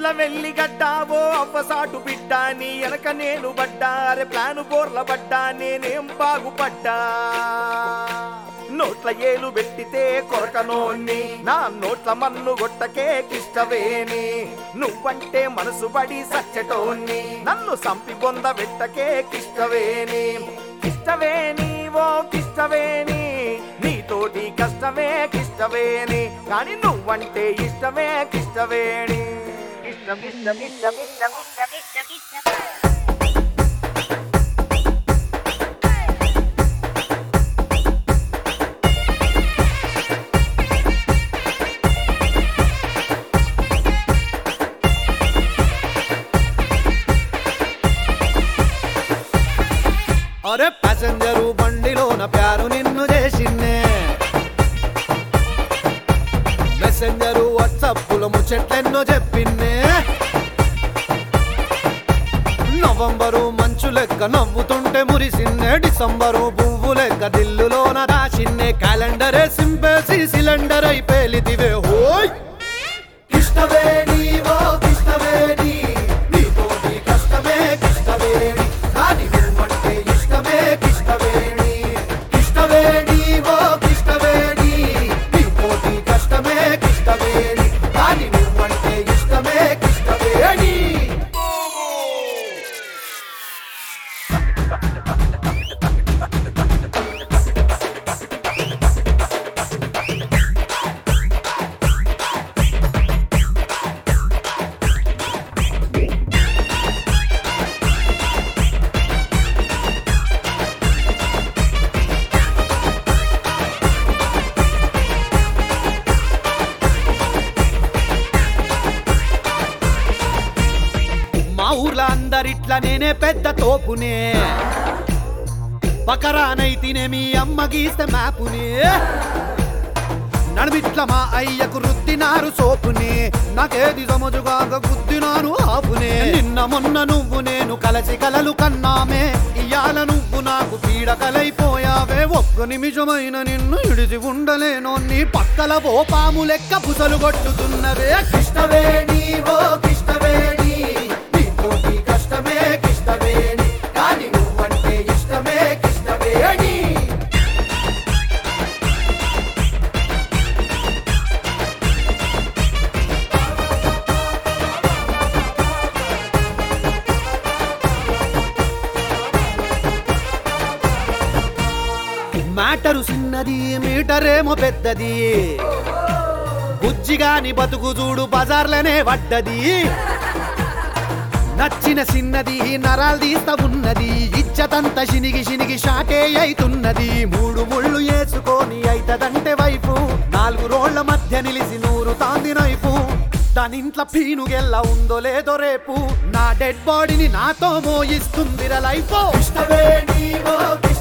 నల్ల వెల్లిగడ్డావో అవ్వసాటు బిడ్డ నీ వెనక నేను పడ్డా అరే ప్లాను బోర్ల పడ్డా నేనేం బాగుపడ్డా నోట్ల ఏలు పెట్టితే కొరకనోన్ని నా నోట్ల మన్ను గొట్టకే కిష్టవేని నువ్వంటే మనసు పడి సచ్చటోన్ని నన్ను సంపి బొంద పెట్టకే కిష్టవేని కిష్టవేని ఓ కిష్టవేని నీతోటి కష్టమే కిష్టవేని కానీ నువ్వంటే ఇష్టమే కిష్టవేణి ఇష్టం ఇష్టం ఇష్టం ఇష్టం ఇష్టం ఇష్టం ఇష్టం అరే ప్యాసింజరు బండిలోన ప్యారు నిన్ను చేసిందే మెసెంజరు వాట్సాప్లో ముచ్చట్లెన్నో చెప్పిందే నవంబరు మంచు లెక్క నవ్వుతుంటే మురిసిందే డిసెంబరు పువ్వు లెక్క దిల్లులోన రాసిందే క్యాలెండరే సింపేసి సిలిండర్ అయి పేలిదివే హోయ్ కిష్టవేణి ఓ కిష్టవేణి నీతోటి కష్టమే కిష్టవేణి కానీ నువ్వంటే ఇష్టమే కిష్టవేణి కిష్టవేణి ఓ కిష్టవేణి నీతోటి కష్టమే కిష్టవేణి కానీ నువ్వంటే ఇష్టమే కిష్టవేణి మా ఊర్లో అందరిట్లా నేనే పెద్ద తోపునే పకరానైతేనే మీ అమ్మ గీస్తే మ్యాపునే నడిమిట్ల మా అయ్యకు రుద్దినారు సోపుని నాకేది సమజుగాక గుద్దినాను ఆపునే నిన్న మొన్న నువ్వు నేను కలసి కలలు కన్నామే ఇయాల నువ్వు నాకు పీడకలైపోయావే ఒక్క నిమిషమైన నిన్ను ఇడిచి ఉండలేను నీ పక్కల ఓ పాము లెక్క పుసలు కొట్టుతున్నవే కృష్ణవేణి ఓ కృష్ణవేణి నీతోటి కష్టమే కృష్ణవేణి కానీ నువ్వంటే ఇష్టమే కృష్ణవేణి మ్యాటరు చిన్నది మీటరేమో పెద్దది బుజ్జిగాని బతుకు చూడు బజార్లనే పడ్డది నచ్చిన చిన్నది నరాలు తీస్తా ఉన్నది ఇచ్చతంత శినిగి శినిగి షాటే అయితున్నది మూడు ముళ్ళు వేసుకొని అయితదంటే వైపు నాలుగు రోళ్ల మధ్య నిలిసి నూరు తాంది నైపు దానింట్లో పీనుగెల్లా ఉందో లేదో రేపు నా డెడ్ బాడీని నాతో మోయిస్తుందిర లైఫ్ ఇష్టవేణి ఓ